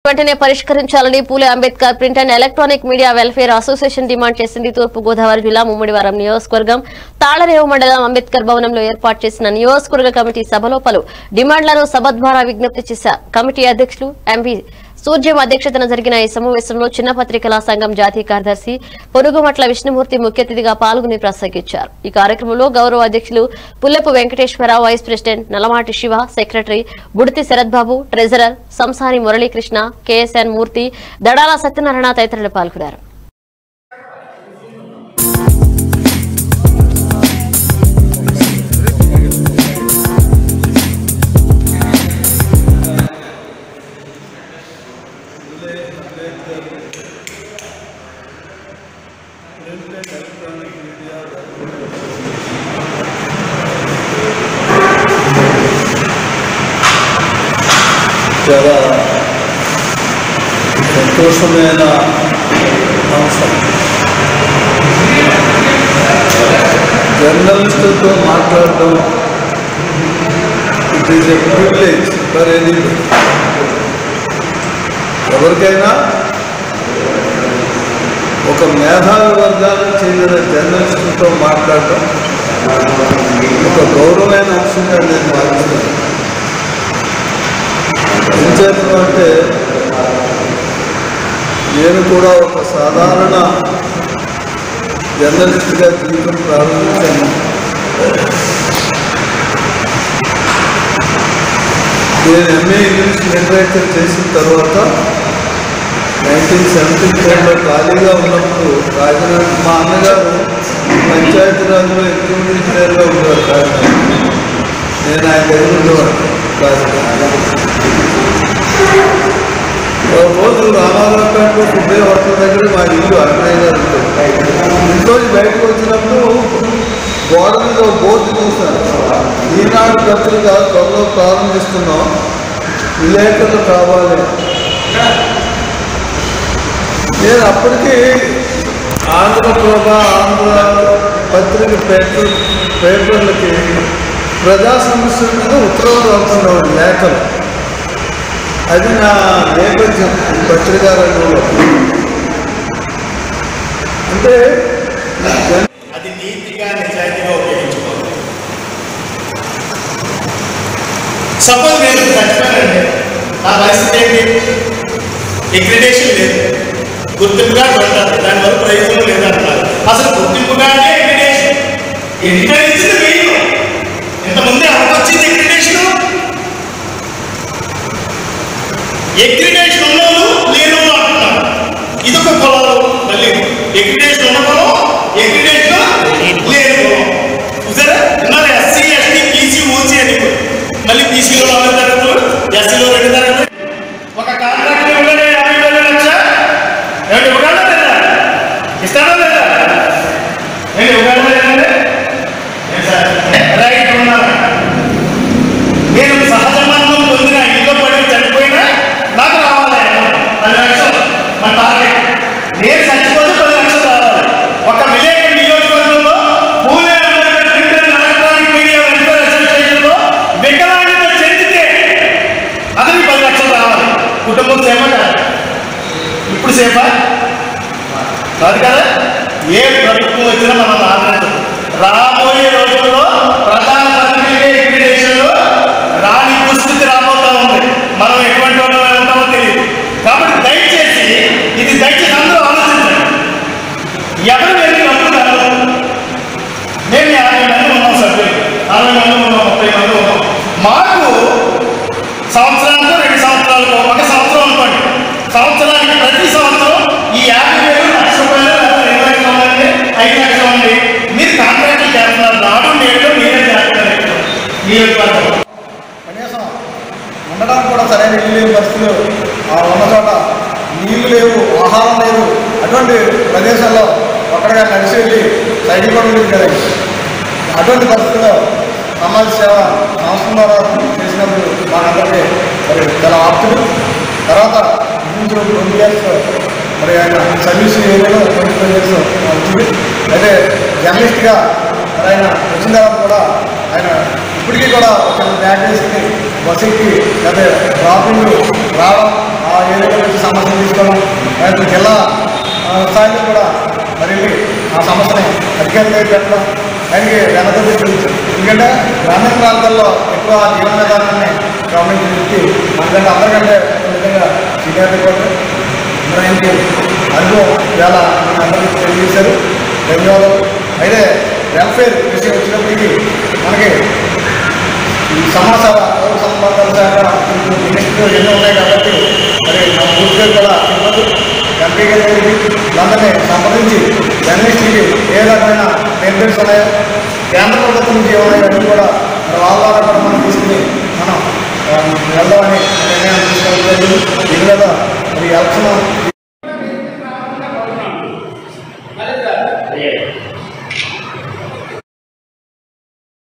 వెంటనే పరిష్కరించాలని Phule Ambedkar print and electronic media welfare association demand చేసింది తూర్పు గోదావరి జిల్లా ముమ్మిడివారం నియోజకవర్గం తాళరేవు మండలం అంబేద్కర్ భవనంలో ఏర్పాటు చేసిన నియోజకవర్గ కమిటీ సభలో పలు డిమాండ్లను సభ ద్వారా విజ్ఞప్తి చేశారు కమిటీ అధ్యక్షులు ఎంపీ సూర్యం అధ్యక్షతన జరిగిన ఈ సమావేశంలో చిన్న పత్రికల సంఘం జాతీయ కార్యదర్శి పొరుగుమట్ల విష్ణుమూర్తి ముఖ్య అతిథిగా పాల్గొని ప్రసంగించారు ఈ కార్యక్రమంలో గౌరవ అధ్యక్షులు Pullepu Venkateswara Rao vice president Nalamati Siva secretary Buditi Sarath Babu treasurer Samsani Murali Krishna K S N Murthy Dadala Satyanarayana తదితరులు పాల్గొన్నారు చాలా సంతోషమైన అంశం జర్నలిస్టులతో మాట్లాడటం it is a privilege for any ఎవరికైనా ఒక మేధావి వర్గానికి చెందిన జర్నలిస్టులతో మాట్లాడటం ఒక గౌరవమైన అంశంగా నేను భావిస్తున్నాను ఎంచేతం అంటే నేను కూడా ఒక సాధారణ జర్నలిస్ట్గా జీవితం ప్రారంభించాను నేను ఎంఏ ఇంగ్లీష్ లిటరేచర్ చేసిన తర్వాత నైన్టీన్ సెవెంటీ ఫోర్లో ఖాళీగా ఉన్నప్పుడు రాజధాని మా అన్నగారు పంచాయతీరాజ్లో ఎగ్జిక్యూటివ్ ఇంజనీర్గా ఉండేవారు రాజధాని నేను ఆయన దగ్గర ఉండేవాడు రాజధాని ఒక రోజు రామారావుపేటలో సుబ్బయ్య హోటల్ దగ్గర మా ఇల్లు అన్నయ్య గారు ఉంటుంది. ఇంట్లోంచి బయటకు వచ్చినప్పుడు గోడ మీద ఒక బోర్డు చూశాను ఈనాడు పత్రిక త్వరలో ప్రారంభిస్తున్నాం విలేకరులు కావాలి నేను అప్పటికి ఆంధ్రప్రభ ఆంధ్ర పత్రిక పేపర్ పేపర్లకి ప్రజా సమస్యల మీద ఉత్తరాలు రాస్తున్నాను లేఖలు అది నా నేపథ్యం ఈ పత్రికా రంగంలో అంటే జన్- అది నీతిగా నిజాయితీగా ఉపయోగించుకోవాలి సపోజ్ నేను చచ్చిపోయానండి నా పరిస్థితి ఏంటి ఎక్రిడేషన్ లేదు గుర్తింపుగా ఉంటారు దానివల్ల ప్రయోజనం లేదంటున్నారు అసలు గుర్తింపుగానే ఎక్రిడేషన్ ఎన్నికలు ఇచ్చింది మీరు ఇంతకుముందే అవకొచ్చింది ఎక్రిడేషన్ ఎక్రిడేషన్ ఉన్నోళ్ళు లేను అంటున్నారు ఇది ఒక కులాలు మళ్ళీ ఎక్రిడేషన్ ఉన్న కులం ఎక్రిడేషన్ లేని కులం చూసారా ఉన్నారు ఎస్సీ ఎస్టీ పీసీ ఓసీ అని మళ్ళీ పీసీలో నాలుగు తరగతులు ఎస్సీలో రెండు తరగతులు ఒక కాంట్రాక్ట్ ఇవ్వగానే యాభై వేల లక్ష ఏమిటి ఇవ్వగలరా లేదా ఇస్తారా లేదా ఏంటి ఇవ్వగలరా లేదండి ఏం సార్ రైట్ ఉన్నారు నేను సహజ మరణం పొందిన ఇంట్లో పడి చనిపోయినా నాకు రావాలి పది లక్షలు మన టార్గెట్ నేను చచ్చిపోతే పది లక్షలు రావాలి ఒక విలేకరు నియోజకవర్గంలో Phule Ambedkar print and electronic media welfare అసోసియేషన్లో వికలాంగత చెందితే అతనికి పది లక్షలు రావాలి కుటుంబం సేవ కాదు ఇప్పుడు సేవ కాదు కదా ఏ ప్రభుత్వం వచ్చినా మనం ఆదరించదు రాబోయే రోజుల్లో ప్రధాన పత్రికే ఎక్విడేషన్లో రాని దుస్థితి రాబోతా ఉంది మనం ఎటువంటి వాళ్ళు ఉంటామో తెలియదు కాబట్టి దయచేసి ఇది దయచేసి అందరూ ఆలోచించండి ఎవరు వెళ్ళి డబ్బులు కాదు మేము యాభై మంది ఉన్నాం సభ్యులు అరవై మంది ఉన్నాం ముప్పై మంది ఉన్నాం మాకు సంవత్సరానికి రెండు సంవత్సరాలకు ఒక సంవత్సరం అనుకోండి సంవత్సరానికి ప్రతి సంవత్సరం ఈ యాభై వేలు లక్ష రూపాయలు లేదా రెండు లక్షలు ఉందండి ఐదు లక్షలు ఉంది మీరు కాంట్రాక్ట్లు చేస్తున్నారు నాడు నేడు మీరే చేస్తున్నారు నియోజకవర్గం కనీసం ఉండడానికి కూడా సరైన ఇల్లు లేని పరిస్థితులు ఆ ఉన్న చోట నీళ్లు లేవు ఆహారం లేదు అటువంటి ప్రదేశాల్లో ఒక్కడిగా నడిచి వెళ్ళి సైకిల్ కూడా ఉండేది కదండి అటువంటి పరిస్థితుల్లో సమాజ సేవ సంస్థ ద్వారా చేసినప్పుడు మాకందరికీ మరి చాలా ఆప్తుడు తర్వాత ఇంచులు ట్వంటీ ఇయర్స్ మరి ఆయన సర్వీస్ ఏరియాలో ట్వంటీ ఫైవ్ ఇయర్స్ వచ్చింది అయితే జర్నలిస్ట్గా మరి ఆయన వచ్చిన తర్వాత కూడా ఆయన ఇప్పటికీ కూడా ఒక బ్యాగ్ వేసుకుని బస్ ఎక్కి లేదా డ్రాపింగ్ రావడం ఆ ఏరియాలో మరి జిల్లా ఆ, స్థాయిలో కూడా మరి వెళ్ళి ఆ సమస్యని అధికారుల దగ్గర పెట్టడం ఆయనకి వెనకబడి చూపించారు ఎందుకంటే గ్రామీణ ప్రాంతాల్లో ఎక్కువ ఆ జీవన విధానాన్ని గమనించిన వ్యక్తి మనకంటే అందరికంటే ఒక విధంగా సీనియర్ కూడా మరి ఆయనకి అనుభవం చాలా మన అందరికీ తెలియజేశారు ధన్యవాదాలు అయితే వెల్ఫేర్ విషయం వచ్చినప్పటికీ మనకి ఈ సమాచార పౌర సంబంధాల శాఖ మినిస్టర్ ఎన్నో ఉన్నాయి కాబట్టి మరి మన పూర్తిగా కూడా ఇవ్వదు ఎంపీ గారికి అందరినీ సంప్రదించి జర్నలిస్టులకి ఏ రకమైన బెనిఫిట్స్ ఉన్నాయో కేంద్ర ప్రభుత్వం నుంచి ఏమన్నాయో అన్నీ కూడా మరి వాళ్ళ ద్వారా కూడా మనం తీసుకుని మనం ఆ, వెళ్దామని నిర్ణయం తీసుకోవడం జరిగింది దీని మీద మరి ఎలక్షన్